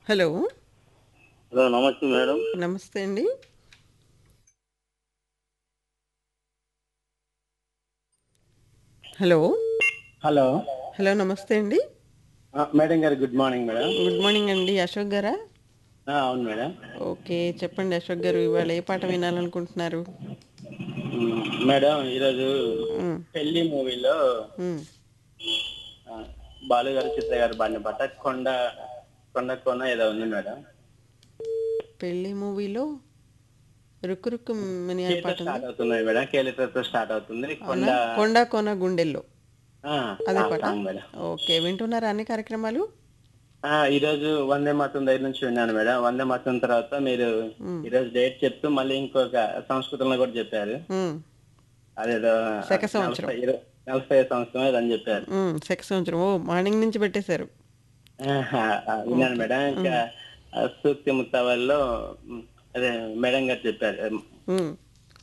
Hello hello నమస్తే madam నమస్తే అండి హలో హలో హలో నమస్తే అండి ఆ, మేడం గారు good morning madam good morning అండి అశోక్ గారా ఆ, అవును మేడం ఓకే చెప్పండి అశోక్ గారు ఇవాళ ఏ పాట వినాలనుకుంటున్నారు మ్, మేడం ఈరోజు మ్, పెళ్లి మూవీలో మ్. ఆ, బాలు గారు చిత్ర గారు పాడిన పాట కొండ కొండ కొన ఏదో ఉంది మేడం పెళ్లి మూవీలో రుక్కు రుక్కు మని అనే కేతో పాట ఉంది స్టార్ట్ అవుతుంది మేడం కేలితో స్టార్ట్ అవుతుంది కొండ అవునా కొండ కొన గుండెల్లో ఆ, అదే ఆ పాట సాంగ్ మేడం ఓకే వింటున్నారా అన్ని కార్యక్రమాలు ఆ, ఈ రోజు వందే మాతం దగ్గర నుంచి విన్నాను మేడం వందే మాతం తర్వాత మీరు ఈ రోజు డేట్ చెప్తూ మళ్ళీ ఇంకొక సంస్కృతంలో కూడా చెప్పారు మ్, అదేదో శక సంవత్సరం. నలభై ఇరవై- నలభై ఐదు సంవత్సరం ఏదో అని చెప్పారు మ్, సెక సంవత్సరం ఓ మార్నింగ్ నుంచి పెట్టేశారు ఆహా, ఆ, విన్నాను మేడం ఇంకా ఆ, సూక్తి ముత్తవల్లో మ్, అదే మేడం గారు చెప్పారు మ్,